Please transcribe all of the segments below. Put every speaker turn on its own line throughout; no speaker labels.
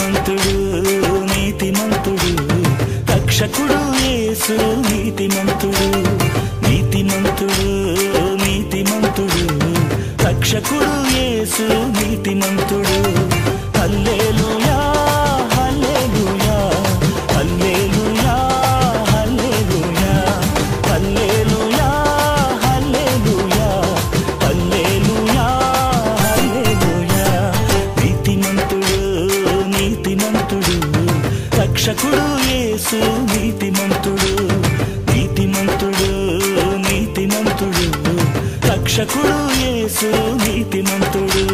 నీతిమంతుడు నీతిమంతుడు రక్షకుడు యేసు నీతిమంతుడు నీతిమంతుడు నీతిమంతుడు రక్షకుడు యేసు నీతిమంతుడు హల్లెలూయా హల్లెలూయా హల్లెలూయా హల్లెలూయా హల్లెలూయా హల్లెలూయా హల్లెలూయా హల్లెలూయా నీతిమంతుడు నీతిమంతుడు రక్షకుడు యేసు నీతిమంతుడు నీతిమంతుడు నీతిమంతుడు రక్షకుడు యేసు నీతిమంతుడు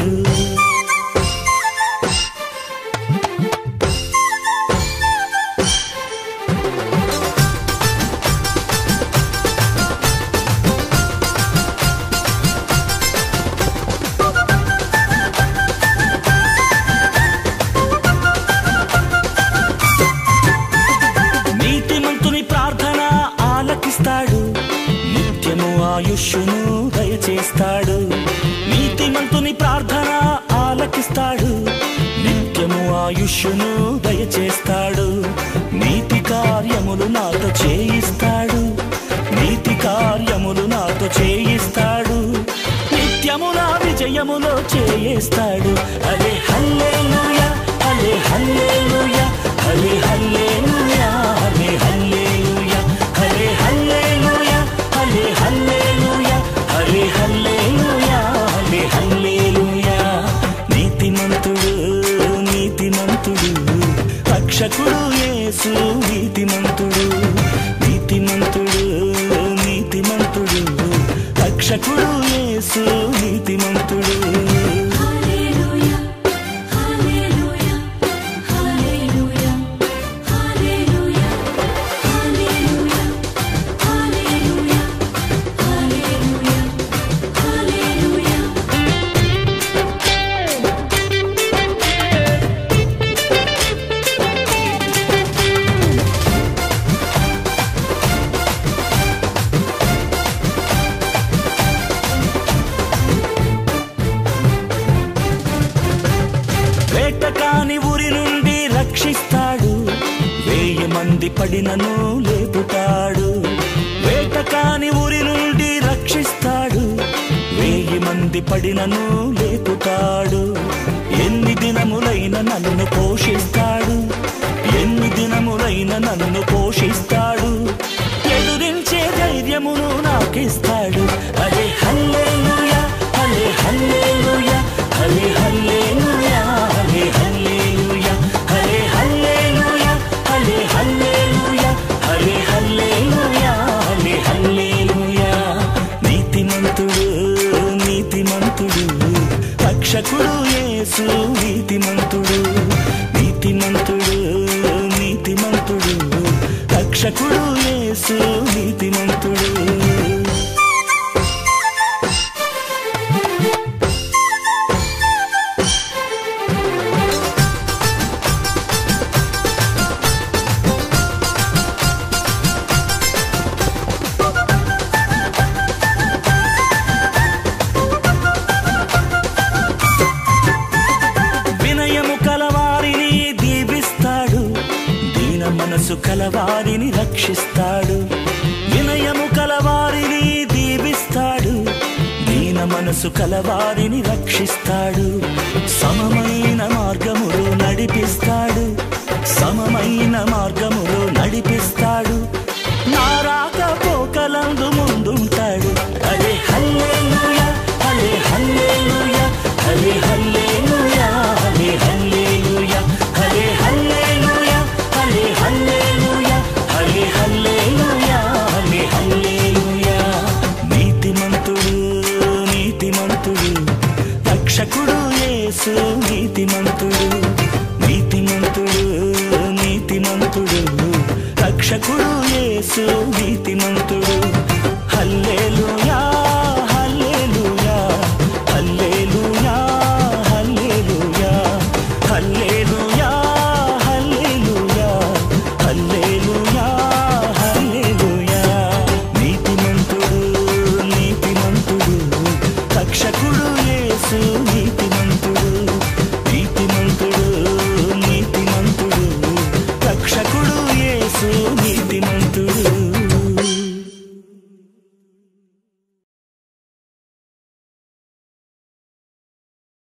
నీతిమంతుని ప్రార్థన ఆలకిస్తాడు నిత్యము ఆయుష్ను దయచేస్తాడు నీతిమంతుని ప్రార్థన ఆలకిస్తాడు నిత్యము ఆయుష్ను దయచేస్తాడు నీతి కార్యములు నాతో చేయిస్తాడు నీతి కార్యములు నాతో చేయిస్తాడు నిత్యము నా విజయములో చేయిస్తాడు అరే హల్లెలూయా హల్లే హల్లెలూయా హల్లే హల్లెలూయా హల్లే హల్లెలూయా హల్లే హల్లెలూయా హల్లే హల్లెలూయా హల్లే హల్లెలూయా హల్లే హల్లెలూయా నీతిమంతుడు నీతిమంతుడు రక్షకుడు యేసు నీతిమంతుడు నీతిమంతుడు నీతిమంతుడు రక్షకుడు యేసు నీతిమంతుడు
Hallelujah, hallelujah, hallelujah, hallelujah, hallelujah, hallelujah, hallelujah, hallelujah.
వేటకాని ఊరి నుండి రక్షిస్తాడు వేయి మంది పడినను లేపుతాడు వేటకాని ఊరి నుండి రక్షిస్తాడు వేయి మంది పడినను లేపుతాడు ఎన్ని దినములైన నన్ను పోషిస్తాడు ఎన్ని దినములైన నన్ను పోషిస్తాడు ఎదురించే ధైర్యమును నాకిస్తాడు అరే హల్లెలూయా హల్లే హల్లెలూయా హల్లే హల్లెలూయా హల్లే హల్లెలూయా హల్లే హల్లెలూయా హల్లే హల్లెలూయా హల్లే హల్లెలూయా హల్లే హల్లెలూయా నీతిమంతుడు నీతిమంతుడు రక్షకుడు యేసు నీతిమంతుడు నీతిమంతుడు నీతిమంతుడు రక్షకుడు యేసు నీతిమంతుడు వినయము కలవారిని దీవిస్తాడు దీన మనసు కలవారిని రక్షిస్తాడు వినయము కలవారిని దీవిస్తాడు దీన మనసు కలవారిని రక్షిస్తాడు సమమైన మార్గ